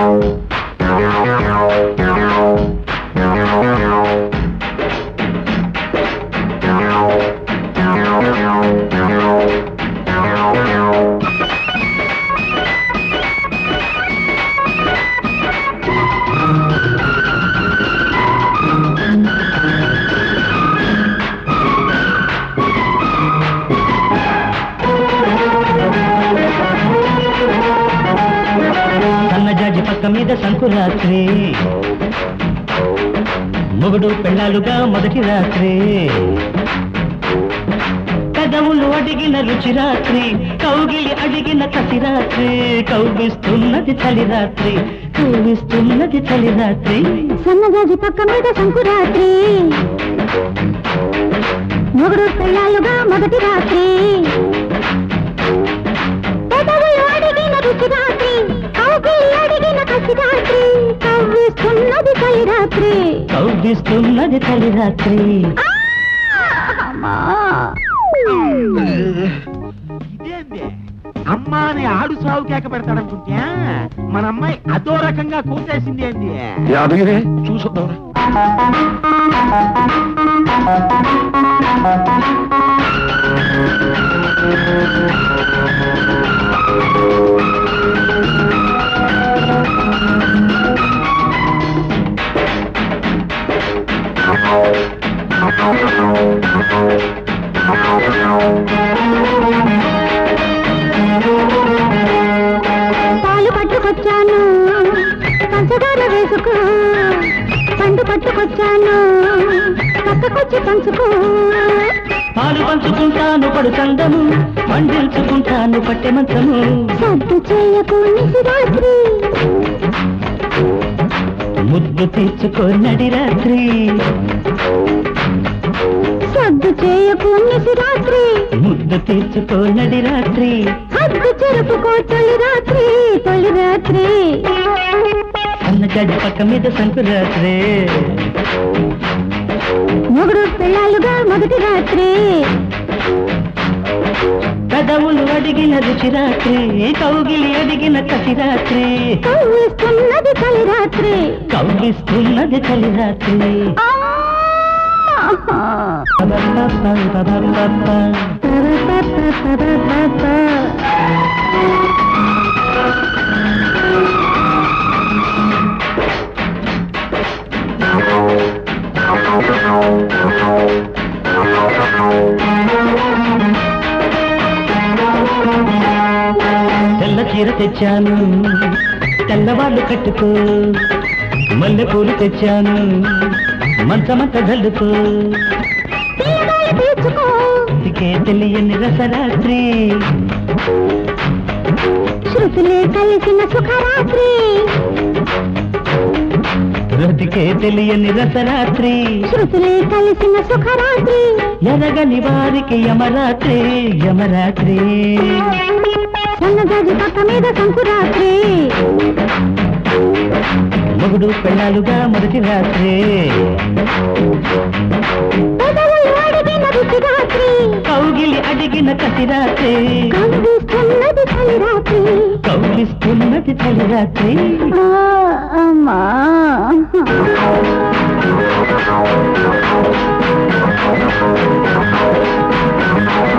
సన్నజాజి పక్క మీద సంకురాత్రి మొగుడు పెళ్ళాలుగా మొదటి రాత్రి కదవులు అడిగిన రుచి రాత్రి కౌగిలి అడిగిన కసి రాత్రి కౌగిస్తున్నది చలి రాత్రి కౌగిస్తున్నది చలి రాత్రి సన్నజాజి పక్క మీద సంకురాత్రి మొగుడు పెళ్ళాలుగా మొదటి రాత్రి పెదవులు అడిగిన రుచి రాత్రి కౌగిలి అడిగిన కసి రాత్రి కవ్విస్తున్నది చలి రాత్రి కౌగిస్తున్నది చలి రాత్రి ఆ! అమ్మా! ఇదేంది అమ్మా అని ఆడు సాగు కేక పెడతాడనుకుంటే మన అమ్మాయి అదో రకంగా కూటేసింది ఏంది యాదగిరి చూసొద్దాం పాలు పట్టుకొచ్చాను పంచదార వేసుకో పండు పట్టుకొచ్చాను పక్కకొచ్చి పంచుకో పాలు పంచుకుంటాను పడు చందము పండించుకుంటాను పట్టె మంచము సద్దు చేయకు నిసి రాత్రి ముద్దు తీర్చుకో నడి రాత్రి సద్దు చేయకు నిసి రాత్రి ముద్దు తీర్చుకో నడి రాత్రి హద్దు చెరుపుకో తొలి రాత్రి తొలి రాత్రి అన్న గడ్డి పక్క మీద సంకురాత్రి మొగుడు పిల్లలుగా మొదటి రాత్రి పెదవులు అడిగిన రుచి రాత్రి కౌగిలి అడిగిన కసి రాత్రి కవ్విస్తున్నది తొలి రాత్రి కౌగిస్తున్నది చలి రాత్రి తెల్ల చీర తెచ్చాను తెల్లవాళ్ళు కట్టుకో మల్లె పూలు తెచ్చాను మంచమంత జల్లుకో పిల్లగాలి తీర్చుకో ఇదికే తెలియని రసరాత్రి శృతులే కలిసిన సుఖరాత్రి రతికే తెలియని రసరాత్రి శృతులే కలిసిన సుఖరాత్రి ఎరగని వారికి యమరాత్రి యమరాత్రి సన్నజాజి పక్క మీద సంకురాత్రి మొగుడు పెళ్ళాలుగా మొదటి రాత్రి పెదవులు అడిగిన రుచి రాత్రి కౌగిలి అడిగిన కసి రాత్రి కవ్విస్తున్నది చలి రాత్రి కౌగిస్తున్నది చలి రాత్రి ఆ, అమ్మా ఆ